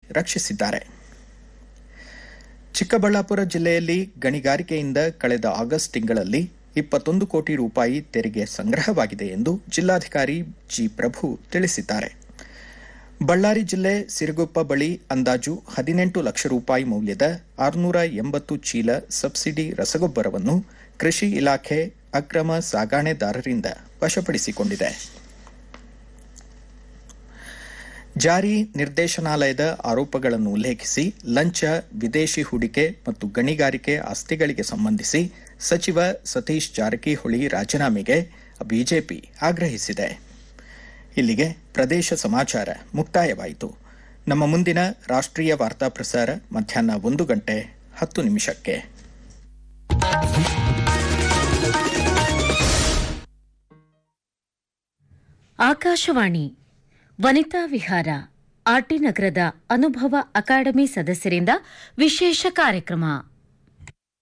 ರಕ್ಷಿಸಿದ್ದಾರೆ ಚಿಕ್ಕಬಳ್ಳಾಪುರ ಜಿಲ್ಲೆಯಲ್ಲಿ ಗಣಿಗಾರಿಕೆಯಿಂದ ಕಳೆದ ಆಗಸ್ಟ್ ತಿಂಗಳಲ್ಲಿ ಇಪ್ಪತ್ತೊಂದು ಕೋಟಿ ರೂಪಾಯಿ ತೆರಿಗೆ ಸಂಗ್ರಹವಾಗಿದೆ ಎಂದು ಜಿಲ್ಲಾಧಿಕಾರಿ ಜಿ ಪ್ರಭು ತಿಳಿಸಿದ್ದಾರೆ ಬಳ್ಳಾರಿ ಜಿಲ್ಲೆ ಸಿರುಗುಪ್ಪ ಬಳಿ ಅಂದಾಜು ಹದಿನೆಂಟು ಲಕ್ಷ ರೂಪಾಯಿ ಮೌಲ್ಯದ ಆರುನೂರ ಎಂಬತ್ತು ಚೀಲ ಸಬ್ಸಿಡಿ ರಸಗೊಬ್ಬರವನ್ನು ಕೃಷಿ ಇಲಾಖೆ ಅಕ್ರಮ ಸಾಗಾಣೆದಾರರಿಂದ ವಶಪಡಿಸಿಕೊಂಡಿದೆ ಜಾರಿ ನಿರ್ದೇಶನಾಲಯದ ಆರೋಪಗಳನ್ನು ಉಲ್ಲೇಖಿಸಿ ಲಂಚ ವಿದೇಶಿ ಹೂಡಿಕೆ ಮತ್ತು ಗಣಿಗಾರಿಕೆ ಆಸ್ತಿಗಳಿಗೆ ಸಂಬಂಧಿಸಿ ಸಚಿವ ಸತೀಶ್ ಜಾರಕಿಹೊಳಿ ರಾಜೀನಾಮೆಗೆ ಬಿಜೆಪಿ ಆಗ್ರಹಿಸಿದೆ ಇಲ್ಲಿಗೆ ಪ್ರದೇಶ ಸಮಾಚಾರ ಮುಕ್ತಾಯವಾಯಿತು ನಮ್ಮ ಮುಂದಿನ ರಾಷ್ಟ್ರೀಯ ವಾರ್ತಾ ಪ್ರಸಾರ ಮಧ್ಯಾಹ್ನ ಒಂದು ಗಂಟೆ ಹತ್ತು ನಿಮಿಷಕ್ಕೆ ಆಕಾಶವಾಣಿ ವನಿತಾ ವಿಹಾರ ಆರ್ಟಿ ನಗರದ ಅನುಭವ ಅಕಾಡೆಮಿ ಸದಸ್ಯರಿಂದ ವಿಶೇಷ ಕಾರ್ಯಕ್ರಮ